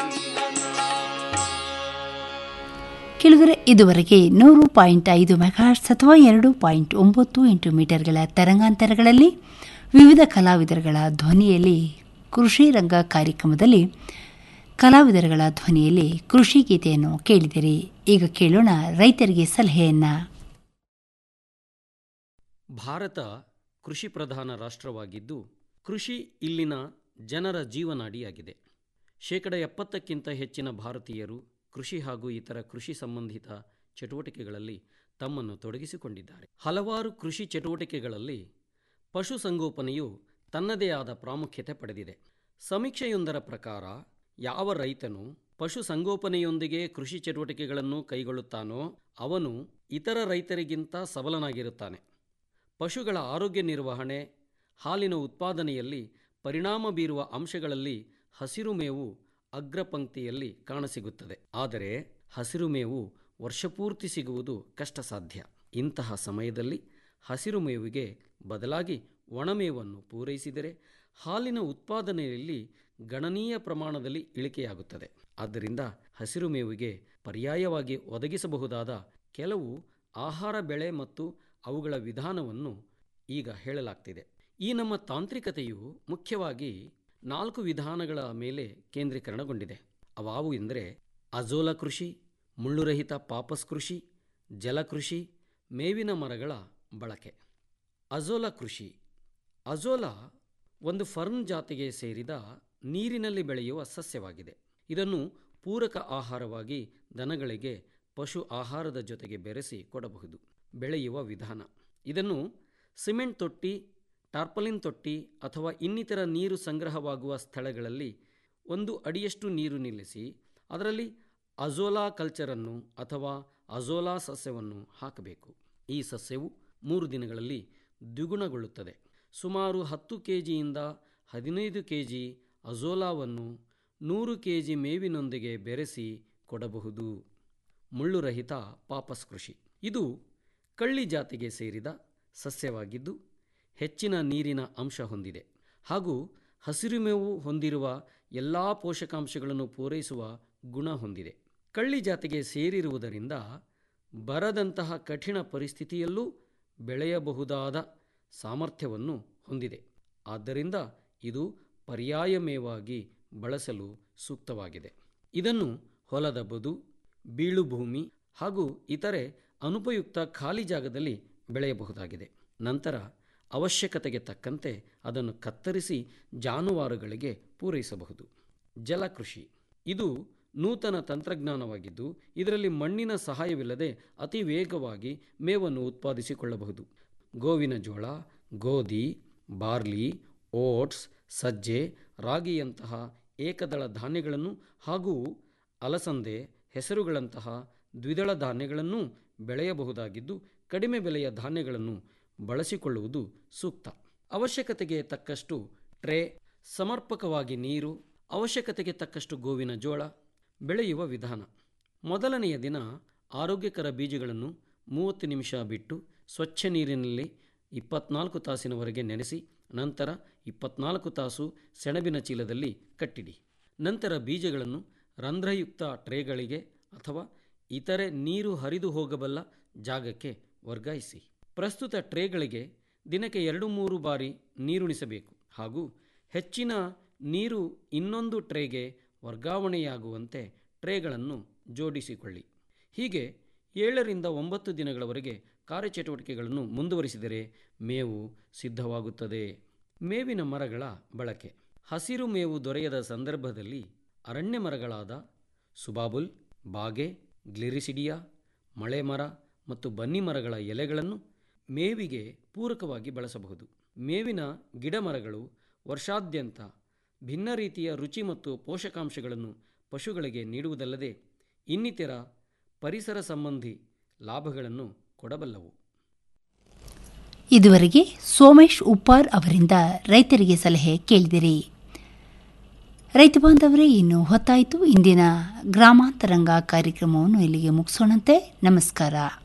[SPEAKER 7] ಇಂಧನ
[SPEAKER 8] ಕೆಳಗರೆ ಇದುವರೆಗೆ ನೂರು ಪಾಯಿಂಟ್ ಐದು ಮೆಗಾಹರ್ಟ್ಸ್ ಅಥವಾ ಎರಡು ಪಾಯಿಂಟ್ ಒಂಬತ್ತು ಎಂಟು ಮೀಟರ್ಗಳ ತರಂಗಾಂತರಗಳಲ್ಲಿ ವಿವಿಧ ಕಲಾವಿದರುಗಳ ಧ್ವನಿಯಲ್ಲಿ ಕೃಷಿ ರಂಗ ಕಾರ್ಯಕ್ರಮದಲ್ಲಿ ಕಲಾವಿದರುಗಳ ಧ್ವನಿಯಲ್ಲಿ ಕೃಷಿ ಗೀತೆಯನ್ನು ಕೇಳಿದಿರಿ ಈಗ ಕೇಳೋಣ ರೈತರಿಗೆ ಸಲಹೆಯನ್ನ
[SPEAKER 14] ಭಾರತ ಕೃಷಿ ಪ್ರಧಾನ ರಾಷ್ಟ್ರವಾಗಿದ್ದು ಕೃಷಿ ಇಲ್ಲಿನ ಜನರ ಜೀವನಾಡಿಯಾಗಿದೆ ಶೇಕಡ ಎಪ್ಪತ್ತಕ್ಕಿಂತ ಹೆಚ್ಚಿನ ಭಾರತೀಯರು ಕೃಷಿ ಹಾಗೂ ಇತರ ಕೃಷಿ ಸಂಬಂಧಿತ ಚಟುವಟಿಕೆಗಳಲ್ಲಿ ತಮ್ಮನ್ನು ತೊಡಗಿಸಿಕೊಂಡಿದ್ದಾರೆ ಹಲವಾರು ಕೃಷಿ ಚಟುವಟಿಕೆಗಳಲ್ಲಿ ಪಶುಸಂಗೋಪನೆಯು ತನ್ನದೇ ಆದ ಪ್ರಾಮುಖ್ಯತೆ ಪಡೆದಿದೆ ಸಮೀಕ್ಷೆಯೊಂದರ ಪ್ರಕಾರ ಯಾವ ರೈತನು ಪಶುಸಂಗೋಪನೆಯೊಂದಿಗೆ ಕೃಷಿ ಚಟುವಟಿಕೆಗಳನ್ನು ಕೈಗೊಳ್ಳುತ್ತಾನೋ ಅವನು ಇತರ ರೈತರಿಗಿಂತ ಸಬಲನಾಗಿರುತ್ತಾನೆ ಪಶುಗಳ ಆರೋಗ್ಯ ನಿರ್ವಹಣೆ ಹಾಲಿನ ಉತ್ಪಾದನೆಯಲ್ಲಿ ಪರಿಣಾಮ ಬೀರುವ ಅಂಶಗಳಲ್ಲಿ ಹಸಿರು ಮೇವು ಅಗ್ರಪಂಕ್ತಿಯಲ್ಲಿ ಕಾಣಸಿಗುತ್ತದೆ ಆದರೆ ಹಸಿರು ಮೇವು ವರ್ಷಪೂರ್ತಿ ಸಿಗುವುದು ಕಷ್ಟ ಸಾಧ್ಯ ಇಂತಹ ಸಮಯದಲ್ಲಿ ಹಸಿರು ಮೇವಿಗೆ ಬದಲಾಗಿ ಒಣಮೇವನ್ನು ಪೂರೈಸಿದರೆ ಹಾಲಿನ ಉತ್ಪಾದನೆಯಲ್ಲಿ ಗಣನೀಯ ಪ್ರಮಾಣದಲ್ಲಿ ಇಳಿಕೆಯಾಗುತ್ತದೆ ಆದ್ದರಿಂದ ಹಸಿರು ಮೇವಿಗೆ ಪರ್ಯಾಯವಾಗಿ ಒದಗಿಸಬಹುದಾದ ಕೆಲವು ಆಹಾರ ಬೆಳೆ ಮತ್ತು ಅವುಗಳ ವಿಧಾನವನ್ನು ಈಗ ಹೇಳಲಾಗ್ತಿದೆ ಈ ನಮ್ಮ ತಾಂತ್ರಿಕತೆಯು ಮುಖ್ಯವಾಗಿ ನಾಲ್ಕು ವಿಧಾನಗಳ ಮೇಲೆ ಕೇಂದ್ರೀಕರಣಗೊಂಡಿದೆ ಅವಾವು ಎಂದರೆ ಅಜೋಲ ಕೃಷಿ ಮುಳ್ಳುರಹಿತ ಪಾಪಸ್ ಕೃಷಿ ಜಲಕೃಷಿ ಮೇವಿನ ಮರಗಳ ಬಳಕೆ ಅಜೋಲ ಕೃಷಿ ಅಜೋಲ ಒಂದು ಫರ್ನ್ ಜಾತಿಗೆ ಸೇರಿದ ನೀರಿನಲ್ಲಿ ಬೆಳೆಯುವ ಸಸ್ಯವಾಗಿದೆ ಇದನ್ನು ಪೂರಕ ಆಹಾರವಾಗಿ ದನಗಳಿಗೆ ಪಶು ಆಹಾರದ ಜೊತೆಗೆ ಬೆರೆಸಿ ಕೊಡಬಹುದು ಬೆಳೆಯುವ ವಿಧಾನ ಇದನ್ನು ಸಿಮೆಂಟ್ ತೊಟ್ಟಿ ಟಾರ್ಪಲಿನ್ ತೊಟ್ಟಿ ಅಥವಾ ಇನ್ನಿತರ ನೀರು ಸಂಗ್ರಹವಾಗುವ ಸ್ಥಳಗಳಲ್ಲಿ ಒಂದು ಅಡಿಯಷ್ಟು ನೀರು ನಿಲ್ಲಿಸಿ ಅದರಲ್ಲಿ ಅಜೋಲಾ ಕಲ್ಚರನ್ನು ಅಥವಾ ಅಜೋಲಾ ಸಸ್ಯವನ್ನು ಹಾಕಬೇಕು ಈ ಸಸ್ಯವು ಮೂರು ದಿನಗಳಲ್ಲಿ ದ್ವಿಗುಣಗೊಳ್ಳುತ್ತದೆ ಸುಮಾರು ಹತ್ತು ಕೆ ಜಿಯಿಂದ ಹದಿನೈದು ಕೆ ಜಿ ಅಜೋಲಾವನ್ನು ನೂರು ಕೆ ಜಿ ಮೇವಿನೊಂದಿಗೆ ಬೆರೆಸಿ ಕೊಡಬಹುದು ಮುಳ್ಳುರಹಿತ ಪಾಪಸ್ ಕೃಷಿ ಇದು ಕಳ್ಳಿ ಜಾತಿಗೆ ಸೇರಿದ ಸಸ್ಯವಾಗಿದ್ದು ಹೆಚ್ಚಿನ ನೀರಿನ ಅಂಶ ಹೊಂದಿದೆ ಹಾಗೂ ಹಸಿರುಮೇವು ಹೊಂದಿರುವ ಎಲ್ಲ ಪೋಷಕಾಂಶಗಳನ್ನು ಪೂರೈಸುವ ಗುಣ ಹೊಂದಿದೆ ಕಳ್ಳಿ ಜಾತಿಗೆ ಸೇರಿರುವುದರಿಂದ ಬರದಂತಹ ಕಠಿಣ ಪರಿಸ್ಥಿತಿಯಲ್ಲೂ ಬೆಳೆಯಬಹುದಾದ ಸಾಮರ್ಥ್ಯವನ್ನು ಹೊಂದಿದೆ ಆದ್ದರಿಂದ ಇದು ಪರ್ಯಾಯ ಮೇವಾಗಿ ಬಳಸಲು ಸೂಕ್ತವಾಗಿದೆ ಇದನ್ನು ಹೊಲದ ಬದು ಬೀಳು ಭೂಮಿ ಹಾಗೂ ಇತರೆ ಅನುಪಯುಕ್ತ ಖಾಲಿ ಜಾಗದಲ್ಲಿ ಬೆಳೆಯಬಹುದಾಗಿದೆ ನಂತರ ಅವಶ್ಯಕತೆಗೆ ತಕ್ಕಂತೆ ಅದನ್ನು ಕತ್ತರಿಸಿ ಜಾನುವಾರುಗಳಿಗೆ ಪೂರೈಸಬಹುದು ಜಲಕೃಷಿ ಇದು ನೂತನ ತಂತ್ರಜ್ಞಾನವಾಗಿದ್ದು ಇದರಲ್ಲಿ ಮಣ್ಣಿನ ಸಹಾಯವಿಲ್ಲದೆ ಅತಿ ವೇಗವಾಗಿ ಮೇವನ್ನು ಉತ್ಪಾದಿಸಿಕೊಳ್ಳಬಹುದು ಗೋವಿನ ಜೋಳ ಗೋಧಿ ಬಾರ್ಲಿ ಓಟ್ಸ್ ಸಜ್ಜೆ ರಾಗಿಯಂತಹ ಏಕದಳ ಧಾನ್ಯಗಳನ್ನು ಹಾಗೂ ಅಲಸಂದೆ ಹೆಸರುಗಳಂತಹ ದ್ವಿದಳ ಧಾನ್ಯಗಳನ್ನೂ ಬೆಳೆಯಬಹುದಾಗಿದ್ದು ಕಡಿಮೆ ಬೆಲೆಯ ಧಾನ್ಯಗಳನ್ನು ಬಳಸಿಕೊಳ್ಳುವುದು ಸೂಕ್ತ ಅವಶ್ಯಕತೆಗೆ ತಕ್ಕಷ್ಟು ಟ್ರೇ ಸಮರ್ಪಕವಾಗಿ ನೀರು ಅವಶ್ಯಕತೆಗೆ ತಕ್ಕಷ್ಟು ಗೋವಿನ ಜೋಳ ಬೆಳೆಯುವ ವಿಧಾನ ಮೊದಲನೆಯ ದಿನ ಆರೋಗ್ಯಕರ ಬೀಜಗಳನ್ನು ಮೂವತ್ತು ನಿಮಿಷ ಬಿಟ್ಟು ಸ್ವಚ್ಛ ನೀರಿನಲ್ಲಿ ಇಪ್ಪತ್ನಾಲ್ಕು ತಾಸಿನವರೆಗೆ ನೆನೆಸಿ ನಂತರ ಇಪ್ಪತ್ನಾಲ್ಕು ತಾಸು ಸೆಣಬಿನ ಚೀಲದಲ್ಲಿ ಕಟ್ಟಿಡಿ ನಂತರ ಬೀಜಗಳನ್ನು ರಂಧ್ರಯುಕ್ತ ಟ್ರೇಗಳಿಗೆ ಅಥವಾ ಇತರೆ ನೀರು ಹರಿದು ಹೋಗಬಲ್ಲ ಜಾಗಕ್ಕೆ ವರ್ಗಾಯಿಸಿ ಪ್ರಸ್ತುತ ಟ್ರೇಗಳಿಗೆ ದಿನಕ್ಕೆ ಎರಡು ಮೂರು ಬಾರಿ ನೀರುಣಿಸಬೇಕು ಹಾಗೂ ಹೆಚ್ಚಿನ ನೀರು ಇನ್ನೊಂದು ಟ್ರೇಗೆ ವರ್ಗಾವಣೆಯಾಗುವಂತೆ ಟ್ರೇಗಳನ್ನು ಜೋಡಿಸಿಕೊಳ್ಳಿ ಹೀಗೆ ಏಳರಿಂದ ಒಂಬತ್ತು ದಿನಗಳವರೆಗೆ ಕಾರ್ಯಚಟುವಟಿಕೆಗಳನ್ನು ಮುಂದುವರಿಸಿದರೆ ಮೇವು ಸಿದ್ಧವಾಗುತ್ತದೆ ಮೇವಿನ ಮರಗಳ ಬಳಕೆ ಹಸಿರು ಮೇವು ದೊರೆಯದ ಸಂದರ್ಭದಲ್ಲಿ ಅರಣ್ಯ ಮರಗಳಾದ ಸುಬಾಬುಲ್ ಬಾಗೆ ಗ್ಲಿರಿಸಿಡಿಯಾ ಮಳೆ ಮರ ಮತ್ತು ಬನ್ನಿ ಮರಗಳ ಎಲೆಗಳನ್ನು ಮೇವಿಗೆ ಪೂರಕವಾಗಿ ಬಳಸಬಹುದು ಮೇವಿನ ಗಿಡಮರಗಳು ವರ್ಷಾದ್ಯಂತ ಭಿನ್ನ ರೀತಿಯ ರುಚಿ ಮತ್ತು ಪೋಷಕಾಂಶಗಳನ್ನು ಪಶುಗಳಿಗೆ ನೀಡುವುದಲ್ಲದೆ ಇನ್ನಿತರ ಪರಿಸರ ಸಂಬಂಧಿ ಲಾಭಗಳನ್ನು ಕೊಡಬಲ್ಲವು
[SPEAKER 8] ಇದುವರೆಗೆ ಸೋಮೇಶ್ ಉಪ್ಪಾರ್ ಅವರಿಂದ ರೈತರಿಗೆ ಸಲಹೆ ಕೇಳಿದಿರಿ ರೈತ ಬಾಂಧವರೇ ಇನ್ನು ಹೊತ್ತಾಯಿತು ಇಂದಿನ ಗ್ರಾಮಾಂತರಂಗ ಕಾರ್ಯಕ್ರಮವನ್ನು ಇಲ್ಲಿಗೆ ಮುಗಿಸೋಣಂತೆ ನಮಸ್ಕಾರ